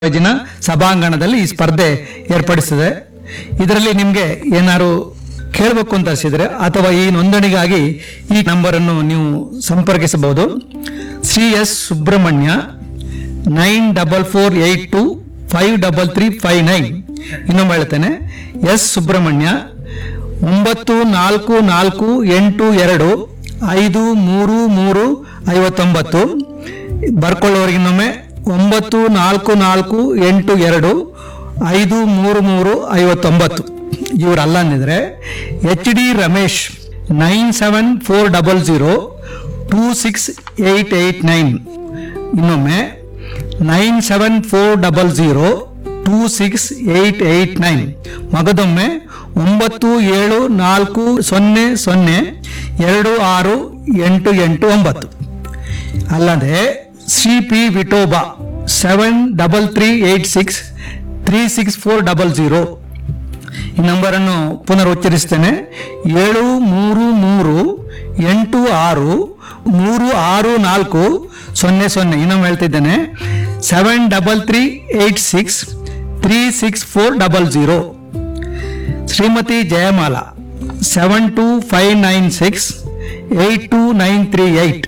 ಕಾಲೇಜಿನ ಸಭಾಂಗಣದಲ್ಲಿ ಈ ಸ್ಪರ್ಧೆ ಏರ್ಪಡಿಸಿದೆ ಇದರಲ್ಲಿ ನಿಮಗೆ ಏನಾದ್ರು ಕೇಳಬೇಕು ಅಂತ ಅನಿಸಿದ್ರೆ ಅಥವಾ ಈ ನೋಂದಣಿಗಾಗಿ ಈ ನಂಬರ್ ಅನ್ನು ನೀವು ಸಂಪರ್ಕಿಸಬಹುದು Shri S Subrahmanya nine double four eight two five double three five nine ಇನ್ನೊಮ್ಮೆ ಹೇಳ್ತೇನೆ ಎಸ್ ಸುಬ್ರಹ್ಮಣ್ಯ ಒಂಬತ್ತು ನಾಲ್ಕು ನಾಲ್ಕು ಎಂಟು ಎರಡು ಐದು ಮೂರು ಮೂರು ಐವತ್ತೊಂಬತ್ತು ಬರ್ಕೊಳ್ಳೋರಿಗೆ ಇನ್ನೊಮ್ಮೆ ಒಂಬತ್ತು ನಾಲ್ಕು ನಾಲ್ಕು ಎಂಟು ಎರಡು ಐದು ಮೂರು ಮೂರು ಐವತ್ತೊಂಬತ್ತು ಇವರಲ್ಲ ಅಂದಿದ್ರೆ H D Ramesh nine seven four double zero two six eight eight nine ಇನ್ನೊಮ್ಮೆ nine seven four double zero two six eight eight nine ಮಗದೊಮ್ಮೆ ಒಂಬತ್ತು ಏಳು ನಾಲ್ಕು ಸೊನ್ನೆ ಸೊನ್ನೆ ಎರಡು ಆರು ಎಂಟು ಎಂಟು ಒಂಬತ್ತು ಅಲ್ಲದೆ C P Vitoba seven double three eight six three six four double zero ಈ ನಂಬರನ್ನು ಪುನರ್ ಉಚ್ಚರಿಸ್ತೇನೆ ಏಳು ಮೂರು ಮೂರು ಎಂಟು ಆರು ಮೂರು ಆರು ನಾಲ್ಕು ಸೊನ್ನೆ ಸೊನ್ನೆ ಇನ್ನೊಮ್ಮೆ ಹೇಳ್ತಿದ್ದೇನೆ seven double three eight six three six four double zero Shrimati Jayamala seven two five nine six eight two nine three eight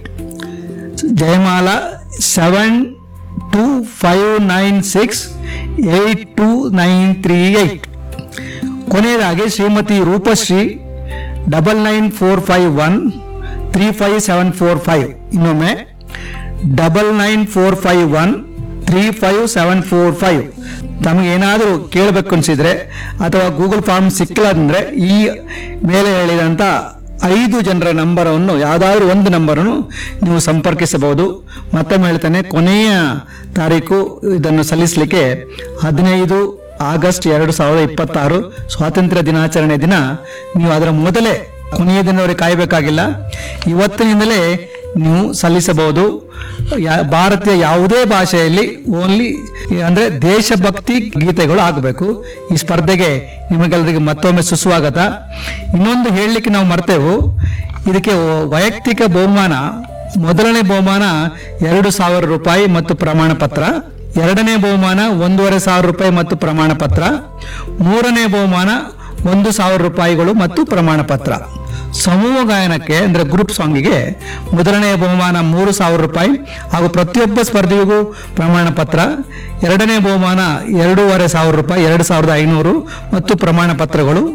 Jayamala seven two five nine six eight two nine three eight ಕೊನೆಯದಾಗಿ Shrimati Rupashree double nine four five one three five seven four five ಇನ್ನೊಮ್ಮೆ double nine four five one three five seven four five ತಮಗೇನಾದರೂ ಕೇಳಬೇಕು ಅನಿಸಿದ್ರೆ ಅಥವಾ Google form ಸಿಕ್ಕಿಲ್ಲ ಅಂದ್ರೆ ಈ ಮೇಲೆ ಹೇಳಿದಂಥ ಐದು ಜನರ ನಂಬರನ್ನು ಯಾವುದಾದ್ರೂ ಒಂದು ನಂಬರನ್ನು ನೀವು ಸಂಪರ್ಕಿಸಬಹುದು ಮತ್ತೊಮ್ಮೆ ಹೇಳ್ತಾನೆ ಕೊನೆಯ ತಾರೀಕು ಇದನ್ನು ಸಲ್ಲಿಸಲಿಕ್ಕೆ ಹದಿನೈದು ಆಗಸ್ಟ್ ಎರಡು ಸಾವಿರದ ಇಪ್ಪತ್ತಾರು ಸ್ವಾತಂತ್ರ್ಯ ದಿನಾಚರಣೆ ದಿನ ನೀವು ಅದರ ಮೊದಲೇ ಕೊನೆಯ ದಿನವರೆಗೆ ಕಾಯಬೇಕಾಗಿಲ್ಲ ಇವತ್ತಿನಿಂದಲೇ ನೀವು ಸಲ್ಲಿಸಬಹುದು ಯಾ- ಭಾರತೀಯ ಯಾವುದೇ ಭಾಷೆಯಲ್ಲಿ ಓನ್ಲಿ ಅಂದ್ರೆ ದೇಶಭಕ್ತಿ ಗೀತೆಗಳು ಆಗಬೇಕು ಈ ಸ್ಪರ್ಧೆಗೆ ನಿಮಗೆಲ್ಲರಿಗೆ ಮತ್ತೊಮ್ಮೆ ಸುಸ್ವಾಗತ ಇನ್ನೊಂದು ಹೇಳಲಿಕ್ಕೆ ನಾವು ಮರ್ತೇವು ಇದಕ್ಕೆ ವೈಯಕ್ತಿಕ ಬಹುಮಾನ ಮೊದಲನೇ ಬಹುಮಾನ ಎರಡು ಸಾವಿರ ರೂಪಾಯಿ ಮತ್ತು ಪ್ರಮಾಣ ಪತ್ರ ಎರಡನೇ ಬಹುಮಾನ ಒಂದೂವರೆ ಸಾವಿರ ರೂಪಾಯಿ ಮತ್ತು ಪ್ರಮಾಣ ಪತ್ರ ಮೂರನೇ ಬಹುಮಾನ ಒಂದು ಸಾವಿರ ರೂಪಾಯಿಗಳು ಮತ್ತು ಪ್ರಮಾಣ ಪತ್ರ ಸಮೂಹ ಗಾಯನಕ್ಕೆ ಅಂದ್ರೆ ಗ್ರೂಪ್ ಸಾಂಗಿಗೆ ಮೊದಲನೇ ಬಹುಮಾನ ಮೂರು ಸಾವಿರ ರೂಪಾಯಿ ಹಾಗೂ ಪ್ರತಿಯೊಬ್ಬ ಸ್ಪರ್ಧಿಗೂ ಪ್ರಮಾಣ ಪತ್ರ ಎರಡನೇ ಬಹುಮಾನ ಎರಡೂವರೆ ಸಾವಿರ ರೂಪಾಯಿ ಎರಡು ಸಾವಿರದ ಐನೂರು ಮತ್ತು ಪ್ರಮಾಣ ಪತ್ರಗಳು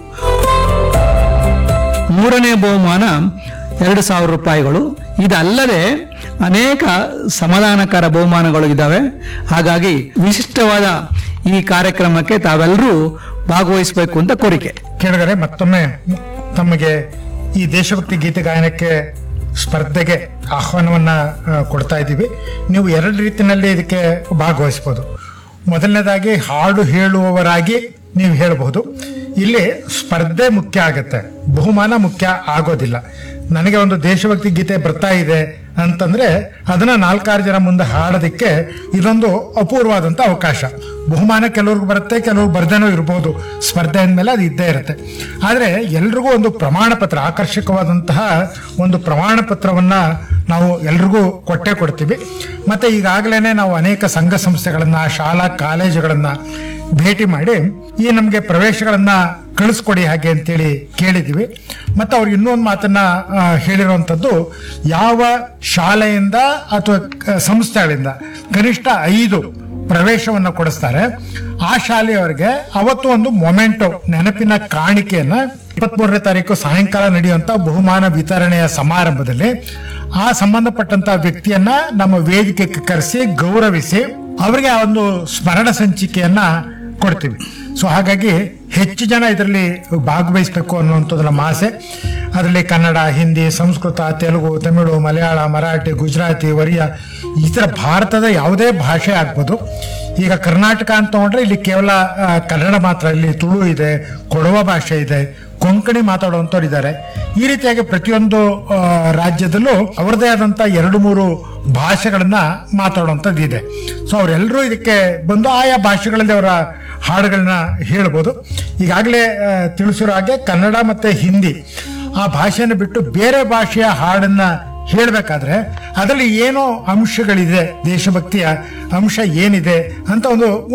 ಮೂರನೇ ಬಹುಮಾನ ಎರಡು ಸಾವಿರ ರೂಪಾಯಿಗಳು ಇದಲ್ಲದೆ ಅನೇಕ ಸಮಾಧಾನಕರ ಬಹುಮಾನಗಳು ಇದ್ದಾವೆ ಹಾಗಾಗಿ ವಿಶಿಷ್ಟವಾದ ಈ ಕಾರ್ಯಕ್ರಮಕ್ಕೆ ತಾವೆಲ್ಲರೂ ಭಾಗವಹಿಸಬೇಕು ಅಂತ ಕೋರಿಕೆ ಕೇಳಿದರೆ ಮತ್ತೊಮ್ಮೆ ತಮಗೆ ಈ ದೇಶಭಕ್ತಿ ಗೀತೆ ಗಾಯನಕ್ಕೆ ಸ್ಪರ್ಧೆಗೆ ಆಹ್ವಾನವನ್ನ ಆ, ಕೊಡ್ತಾ ಇದ್ದೀವಿ ನೀವು ಎರಡು ರೀತಿಯಲ್ಲಿ ಇದಕ್ಕೆ ಭಾಗವಹಿಸಬಹುದು ಮೊದಲನೇದಾಗಿ ಹಾಡು ಹೇಳುವವರಾಗಿ ನೀವು ಹೇಳಬಹುದು ಇಲ್ಲಿ ಸ್ಪರ್ಧೆ ಮುಖ್ಯ ಆಗತ್ತೆ ಬಹುಮಾನ ಮುಖ್ಯ ಆಗೋದಿಲ್ಲ ನನಗೆ ಒಂದು ದೇಶಭಕ್ತಿ ಗೀತೆ ಬರ್ತಾ ಇದೆ ಅಂತಂದ್ರೆ ಅದನ್ನ ನಾಲ್ಕಾರು ಜನ ಮುಂದೆ ಹಾಡೋದಕ್ಕೆ ಇದೊಂದು ಅಪೂರ್ವವಾದಂತ ಅವಕಾಶ ಬಹುಮಾನ ಕೆಲವ್ರಿಗೆ ಬರುತ್ತೆ ಕೆಲವ್ರಿಗೆ ಬರ್ದೇನೋ ಇರ್ಬೋದು ಸ್ಪರ್ಧೆ ಅಂದಮೇಲೆ ಅದು ಇದ್ದೇ ಇರುತ್ತೆ ಆದರೆ ಎಲ್ರಿಗೂ ಒಂದು ಪ್ರಮಾಣ ಪತ್ರ ಆಕರ್ಷಕವಾದಂತಹ ಒಂದು ಪ್ರಮಾಣ ಪತ್ರವನ್ನ ನಾವು ಎಲ್ರಿಗೂ ಕೊಟ್ಟೆ ಕೊಡ್ತೀವಿ ಮತ್ತೆ ಈಗಾಗಲೇ ನಾವು ಅನೇಕ ಸಂಘ ಸಂಸ್ಥೆಗಳನ್ನ ಶಾಲಾ ಕಾಲೇಜುಗಳನ್ನ ಭೇಟಿ ಮಾಡಿ ಈ ನಮಗೆ ಪ್ರವೇಶಗಳನ್ನ ಕಳಿಸ್ಕೊಡಿ ಹಾಗೆ ಅಂತೇಳಿ ಕೇಳಿದ್ವಿ ಮತ್ತೆ ಅವ್ರು ಇನ್ನೊಂದು ಮಾತನ್ನ ಆ, ಹೇಳಿರುವಂಥದ್ದು ಯಾವ ಶಾಲೆಯಿಂದ ಅಥವಾ ಕ- ಸಂಸ್ಥೆಗಳಿಂದ ಕನಿಷ್ಠ ಐದು ಪ್ರವೇಶವನ್ನ ಕೊಡಿಸ್ತಾರೆ ಆ ಶಾಲೆಯವರಿಗೆ ಅವತ್ತು ಒಂದು ಮೊಮೆಂಟೋ ನೆನಪಿನ ಕಾಣಿಕೆಯನ್ನ ಇಪ್ಪತ್ಮೂರನೇ ತಾರೀಕು ಸಾಯಂಕಾಲ ನಡೆಯುವಂತ ಬಹುಮಾನ ವಿತರಣೆಯ ಸಮಾರಂಭದಲ್ಲಿ ಆ ಸಂಬಂಧಪಟ್ಟಂತ ವ್ಯಕ್ತಿಯನ್ನ ನಮ್ಮ ವೇದಿಕೆಗೆ ಕರೆಸಿ ಗೌರವಿಸಿ ಅವರಿಗೆ ಆ ಒಂದು ಸ್ಮರಣ ಸಂಚಿಕೆಯನ್ನ ಕೊಡ್ತೀವಿ ಸೊ ಹಾಗಾಗಿ ಹೆಚ್ಚು ಜನ ಇದರಲ್ಲಿ ಭಾಗವಹಿಸಬೇಕು ಅನ್ನುವಂಥದ್ದು ನಮ್ಮ ಆಸೆ ಅದರಲ್ಲಿ ಕನ್ನಡ ಹಿಂದಿ ಸಂಸ್ಕೃತ ತೆಲುಗು ತಮಿಳು ಮಲಯಾಳ ಮರಾಠಿ ಗುಜರಾತಿ ಒರಿಯಾ ಈ ಥರ ಭಾರತದ ಯಾವುದೇ ಭಾಷೆ ಆಗ್ಬೋದು ಈಗ ಕರ್ನಾಟಕ ಅಂತ ತಗೊಂಡ್ರೆ ಇಲ್ಲಿ ಕೇವಲ ಆ, ಕನ್ನಡ ಮಾತ್ರ ಇಲ್ಲಿ ತುಳು ಇದೆ ಕೊಡವ ಭಾಷೆ ಇದೆ ಕೊಂಕಣಿ ಮಾತಾಡುವಂಥವ್ರು ಇದ್ದಾರೆ ಈ ರೀತಿಯಾಗಿ ಪ್ರತಿಯೊಂದು ಆ, ರಾಜ್ಯದಲ್ಲೂ ಅವರದೇ ಆದಂತ ಎರಡು ಮೂರು ಭಾಷೆಗಳನ್ನ ಮಾತಾಡುವಂಥದ್ದು ಇದೆ ಸೊ ಅವರೆಲ್ಲರೂ ಇದಕ್ಕೆ ಬಂದು ಆಯಾ ಭಾಷೆಗಳಲ್ಲಿ ಅವರ ಹಾಡುಗಳನ್ನ ಹೇಳ್ಬೋದು ಈಗಾಗಲೇ ಆ, ತಿಳಿಸಿರೋ ಹಾಗೆ ಕನ್ನಡ ಮತ್ತೆ ಹಿಂದಿ ಆ ಭಾಷೆಯನ್ನು ಬಿಟ್ಟು ಬೇರೆ ಭಾಷೆಯ ಹಾಡನ್ನ ಹೇಳಬೇಕಾದ್ರೆ ಅದರಲ್ಲಿ ಏನೋ ಅಂಶಗಳಿದೆ ದೇಶಭಕ್ತಿಯ ಅಂಶ ಏನಿದೆ ಅಂತ ಒಂದು